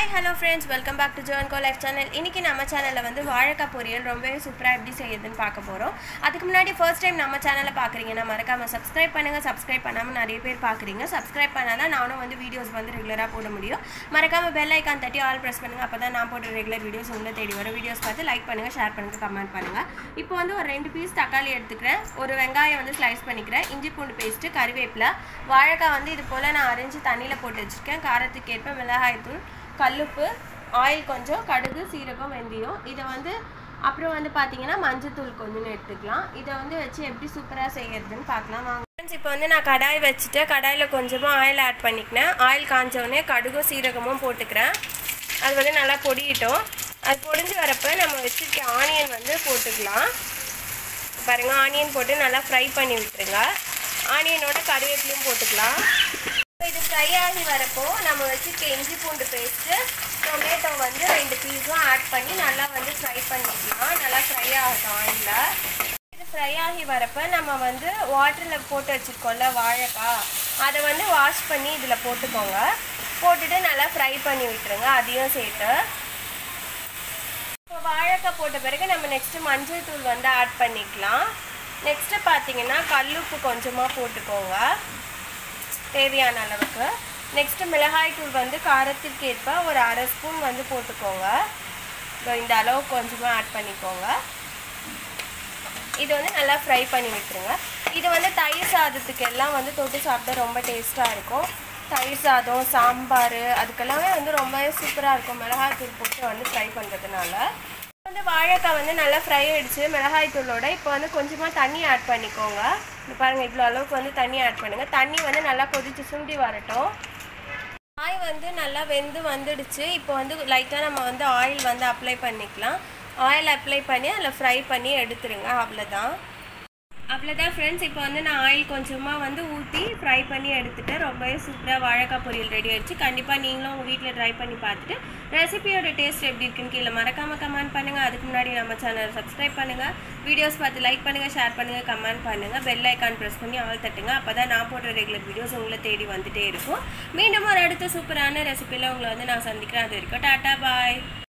hi hello friends welcome back to Joan go life channel இன்றைக்கி நம்ம சேனலில் வந்து வாழைக்காய் பொரியல் ரொம்பவே சூப்பராக எப்படி செய்யுதுன்னு பார்க்க போகிறோம் அதுக்கு முன்னாடி ஃபர்ஸ்ட் டைம் நம்ம சேனலை பார்க்குறீங்கன்னா மறக்காமல் சப்ஸ்கிரைப் பண்ணுங்கள் சப்ஸ்கிரைப் பண்ணாமல் நிறைய பேர் பார்க்குறீங்க சப்ஸ்கிரைப் பண்ணால் தான் நானும் வந்து வீடியோஸ் வந்து ரெகுலராக போட முடியும் மறக்காமல் பெல் ஐக்கான் தட்டி ஆல் ப்ரெஸ் பண்ணுங்கள் அப்போ தான் நான் போடுற ரெகுலர் வீடியோஸ் உங்களை தேடி வரும் வீடியோஸ் பார்த்து லைக் பண்ணுங்கள் ஷேர் பண்ணுங்கள் கமெண்ட் பண்ணுங்கள் இப்போ வந்து ஒரு ரெண்டு பீஸ் தக்காளி எடுத்துக்கிறேன் ஒரு வெங்காயம் வந்து ஸ்லைஸ் பண்ணிக்கிறேன் இஞ்சி பூண்டு பேஸ்ட்டு கருவேப்பிலை வாழைக்காய் வந்து இது போல் நான் அரைஞ்சு தண்ணியில் போட்டு வச்சுருக்கேன் காரத்துக்கு ஏற்ப மிளகாய்த்தூள் கல்லுப்பு ஆயில் கொஞ்சம் கடுகு சீரகம் வெந்தயம் இதை வந்து அப்புறம் வந்து பார்த்தீங்கன்னா மஞ்சத்தூள் கொஞ்சம் எடுத்துக்கலாம் இதை வந்து வச்சு எப்படி சூப்பராக செய்யறதுன்னு பார்க்கலாம் வாங்க ஃப்ரெண்ட்ஸ் இப்போ வந்து நான் கடாய் வச்சுட்டு கடாயில் கொஞ்சமாக ஆயில் ஆட் பண்ணிக்கினேன் ஆயில் காஞ்ச உடனே கடுகும் சீரகமும் போட்டுக்கிறேன் அது வந்து நல்லா பொடியிட்டோம் அது பொடிஞ்சு வரப்போ நம்ம வச்சுருக்க ஆனியன் வந்து போட்டுக்கலாம் பாருங்கள் ஆனியன் போட்டு நல்லா ஃப்ரை பண்ணி விட்டுருங்க ஆனியனோட கருவேப்பிலையும் போட்டுக்கலாம் இப்போ இது ஃப்ரை ஆகி வரப்போ நம்ம வச்சுருக்க இஞ்சி பூண்டு பேஸ்ட்டு டொமேட்டோ வந்து ரெண்டு பீஸும் ஆட் பண்ணி நல்லா வந்து ஃப்ரை பண்ணிக்கலாம் நல்லா ஃப்ரை ஆகட்டும் ஆயிலில் இது ஃப்ரை ஆகி வரப்போ நம்ம வந்து வாட்டரில் போட்டு வச்சுருக்கோம்ல வாழைக்காய் அதை வந்து வாஷ் பண்ணி இதில் போட்டுக்கோங்க போட்டுட்டு நல்லா ஃப்ரை பண்ணி விட்டுருங்க அதையும் சேர்த்து இப்போ வாழைக்காய் போட்ட பிறகு நம்ம நெக்ஸ்ட்டு மஞ்சள் தூள் வந்து ஆட் பண்ணிக்கலாம் நெக்ஸ்ட்டு பார்த்தீங்கன்னா கல்லுப்பு கொஞ்சமாக போட்டுக்கோங்க தேவையான அளவுக்கு நெக்ஸ்ட்டு மிளகாய் தூள் வந்து காரத்திற்கு ஏற்ப ஒரு அரை ஸ்பூன் வந்து போட்டுக்கோங்க இந்த அளவுக்கு கொஞ்சமாக ஆட் பண்ணிக்கோங்க இது வந்து நல்லா ஃப்ரை பண்ணி விட்டுருங்க இது வந்து தயிர் சாதத்துக்கு எல்லாம் வந்து தொட்டு சாப்பிட்டா ரொம்ப டேஸ்ட்டாக இருக்கும் தயிர் சாதம் சாம்பார் அதுக்கெல்லாமே வந்து ரொம்பவே சூப்பராக இருக்கும் மிளகாய் தூள் போட்டு வந்து ஃப்ரை பண்ணுறதுனால வந்து வாழைக்காய் வந்து நல்லா ஃப்ரை ஆகிடுச்சு மிளகாய் தூளோட இப்போ வந்து கொஞ்சமாக தண்ணி ஆட் பண்ணிக்கோங்க இப்போ பாருங்கள் இவ்வளோ அளவுக்கு வந்து தண்ணி ஆட் பண்ணுங்கள் தண்ணி வந்து நல்லா கொதித்து சுண்டி வரட்டும் காய் வந்து நல்லா வெந்து வந்துடுச்சு இப்போ வந்து லைட்டாக நம்ம வந்து ஆயில் வந்து அப்ளை பண்ணிக்கலாம் ஆயில் அப்ளை பண்ணி அதில் ஃப்ரை பண்ணி எடுத்துருங்க அவ்வளோதான் அவ்வளோதான் ஃப்ரெண்ட்ஸ் இப்போ வந்து நான் ஆயில் கொஞ்சமாக வந்து ஊற்றி ஃப்ரை பண்ணி எடுத்துகிட்டு ரொம்பவே சூப்பராக வாழைக்காய் பொரியல் ரெடி ஆயிடுச்சு கண்டிப்பாக நீங்களும் உங்கள் வீட்டில் ட்ரை பண்ணி பார்த்துட்டு ரெசிபியோட டேஸ்ட் எப்படி இருக்குன்னு கீழே மறக்காமல் கமெண்ட் பண்ணுங்கள் அதுக்கு முன்னாடி நம்ம சேனல் சப்ஸ்கிரைப் பண்ணுங்கள் வீடியோஸ் பார்த்து லைக் பண்ணுங்கள் ஷேர் பண்ணுங்கள் கமெண்ட் பண்ணுங்கள் பெல் ஐக்கான் ப்ரெஸ் பண்ணி ஆல் தட்டுங்க அப்போ தான் நான் போடுற ரெகுலர் வீடியோஸ் உங்களை தேடி வந்துட்டே இருக்கும் மீண்டும் ஒரு அடுத்த சூப்பரான ரெசிபியில் உங்களை வந்து நான் சந்திக்கிறேன் அது வரைக்கும் டாட்டா பாய்